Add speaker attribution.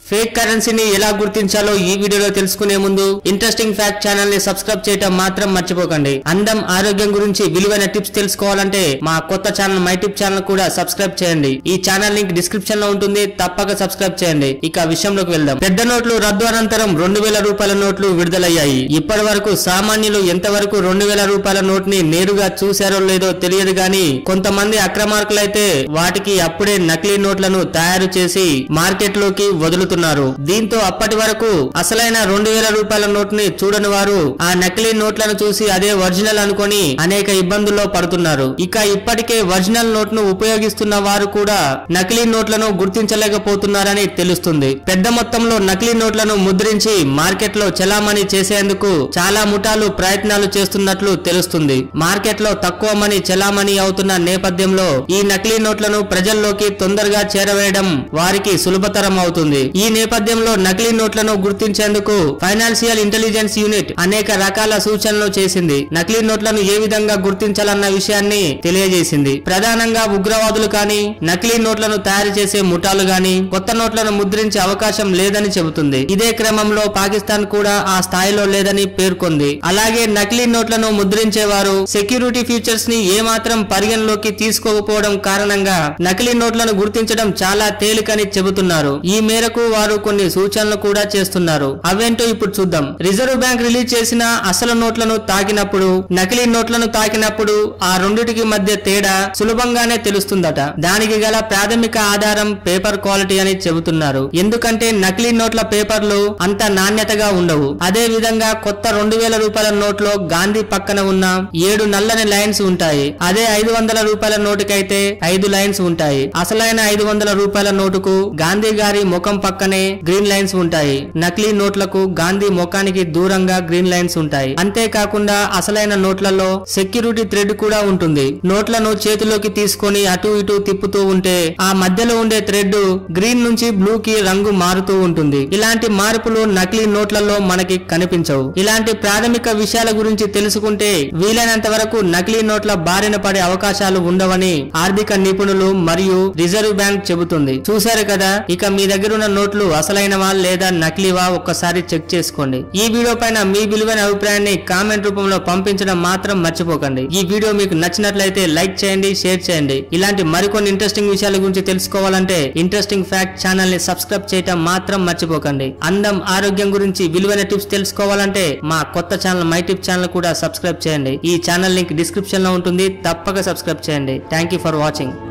Speaker 1: fake కరెన్సీని ఎలా గుర్తించాలో ఈ వీడియోలో తెలుసుకునే ముందు ఇంట్రెస్టింగ్ ఫ్యాక్ట్ ఛానల్ ని సబ్స్క్రైబ్ చేయటం మాత్రం మర్చిపోకండి అందం ఆరోగ్యం గురించి విలువైన టిప్స్ తెలుసుకోవాలంటే మా కొత్త ఛానల్ మై టిప్ ఛానల్ కూడా సబ్స్క్రైబ్ చేయండి ఈ ఛానల్ లింక్ డిస్క్రిప్షన్ లో ఉంటుంది తప్పక సబ్స్క్రైబ్ చేయండి ఇక విషయంలోకి వెళ్దాం పెద్ద నోట్లు రద్దు అనంతరం రెండు వేల రూపాయల నోట్లు విడుదలయ్యాయి ఇప్పటి వరకు సామాన్యులు ఎంతవరకు రెండు వేల రూపాయల నోట్ ని నేరుగా చూశారో లేదో తెలియదు గాని కొంతమంది అక్రమార్కులైతే వాటికి అప్పుడే నకిలీ నోట్లను తయారు చేసి మార్కెట్ లోకి వదులుతున్నారు దీంతో అప్పటి వరకు అసలైన రెండు వేల రూపాయల నోట్ ని చూడని వారు ఆ నకిలీ నోట్లను చూసి అదే ఒరిజినల్ అనుకొని అనేక ఇబ్బందుల్లో పడుతున్నారు ఇక ఇప్పటికే ఒరిజినల్ నోట్ ను ఉపయోగిస్తున్న వారు కూడా నకిలీ నోట్లను గుర్తించలేకపోతున్నారని తెలుస్తుంది పెద్ద మొత్తంలో నకిలీ నోట్లను ముద్రించి మార్కెట్ లో చెలామణి చేసేందుకు చాలా ముఠాలు ప్రయత్నాలు చేస్తున్నట్లు తెలుస్తుంది మార్కెట్ లో తక్కువ మనీ చెలామణి అవుతున్న నేపథ్యంలో ఈ నకిలీ నోట్లను ప్రజల్లోకి తొందరగా చేరవేయడం వారికి సులభతరం అవుతుంది ఈ నేపథ్యంలో నకిలీ నోట్లను గుర్తించేందుకు ఫైనాన్షియల్ ఇంటెలిజెన్స్ యూనిట్ అనేక రకాల సూచనలు చేసింది నకిలీ నోట్లను ఏ విధంగా గుర్తించాలన్న విషయాన్ని తెలియజేసింది ప్రధానంగా ఉగ్రవాదులు కానీ నకిలీ నోట్లను తయారు చేసే ముఠాలు గాని కొత్త నోట్లను ముద్రించే అవకాశం లేదని చెబుతుంది ఇదే క్రమంలో పాకిస్తాన్ కూడా ఆ స్థాయిలో లేదని పేర్కొంది అలాగే నకిలీ నోట్లను ముద్రించేవారు సెక్యూరిటీ ఫీచర్స్ ని ఏమాత్రం పరిగణలోకి తీసుకోకపోవడం కారణంగా నకిలీ నోట్లను గుర్తించడం చాలా తేలికని చెబుతున్నారు ఈ మేరకు వారు కొన్ని సూచనలు కూడా చేస్తున్నారు అవేంటో ఇప్పుడు చూద్దాం రిజర్వ్ బ్యాంక్ రిలీజ్ చేసిన అసలు నోట్లను తాకినప్పుడు నకిలీ నోట్లను తాకినప్పుడు ఆ రెండిటికి మధ్య తేడా సులభంగానే తెలుస్తుందట దానికి గల ప్రాథమిక ఆధారం పేపర్ క్వాలిటీ అని చెబుతున్నారు ఎందుకంటే నకిలీ నోట్ల పేపర్లు అంత నాణ్యతగా ఉండవు అదే విధంగా కొత్త రెండు వేల రూపాయల నోట్లో గాంధీ పక్కన ఉన్న ఏడు నల్లని లైన్స్ ఉంటాయి అదే ఐదు వందల రూపాయల నోటుకైతే ఐదు లైన్స్ ఉంటాయి అసలైన ఐదు వందల రూపాయల నోటుకు గాంధీ గారి ముఖం పక్కనే గ్రీన్ లైన్స్ ఉంటాయి నకిలీ నోట్లకు గాంధీ ముఖానికి దూరంగా గ్రీన్ లైన్స్ ఉంటాయి అంతేకాకుండా అసలైన నోట్లలో సెక్యూరిటీ థ్రెడ్ కూడా ఉంటుంది నోట్లను చేతిలోకి తీసుకొని అటు ఇటు తిప్పుతూ ఉంటే ఆ మధ్యలో ఉండే థ్రెడ్ గ్రీన్ నుంచి బ్లూ కి రంగు మారుతూ ఉంటుంది ఇలాంటి మార్పులు నకిలీ నోట్లలో మనకి కనిపించవు ఇలాంటి ప్రాథమిక విషయాల గురించి తెలుసుకుంటే వీలైనంత వరకు నకిలీ నోట్ల బారిన పడే అవకాశాలు ఉండవని ఆర్థిక నిపుణులు మరియు రిజర్వ్ బ్యాంక్ చెబుతుంది చూశారు కదా ఇక మీ దగ్గర ఉన్న నోట్లు అసలైనవా లేదా నకిలీవా ఒక్కసారి చెక్ చేసుకోండి ఈ వీడియో పైన మీ విలువైన అభిప్రాయాన్ని కామెంట్ రూపంలో పంపించడం మాత్రం మర్చిపోకండి ఈ వీడియో మీకు నచ్చినట్లయితే లైక్ చేయండి షేర్ చేయండి ఇలాంటి మరికొన్ని ఇంట్రెస్టింగ్ విషయాల గురించి తెలుసుకోవాలంటే ఇంట్రెస్టింగ్ ఫ్యాక్ట్ ఛానల్ ని సబ్స్క్రైబ్ చేయటం మాత్రం మర్చిపోకండి అందం ఆరోగ్యం గురించి విలువైన టిప్స్ తెలుసుకోవాలంటే మా కొత్త ఛానల్ మై టిప్ ఛానల్ కూడా సబ్స్క్రైబ్ చేయండి ఈ ఛానల్ లింక్ డిస్క్రిప్షన్ లో ఉంటుంది తప్పక సబ్స్క్రైబ్ చేయండి థ్యాంక్ యూ ఫర్ వాచింగ్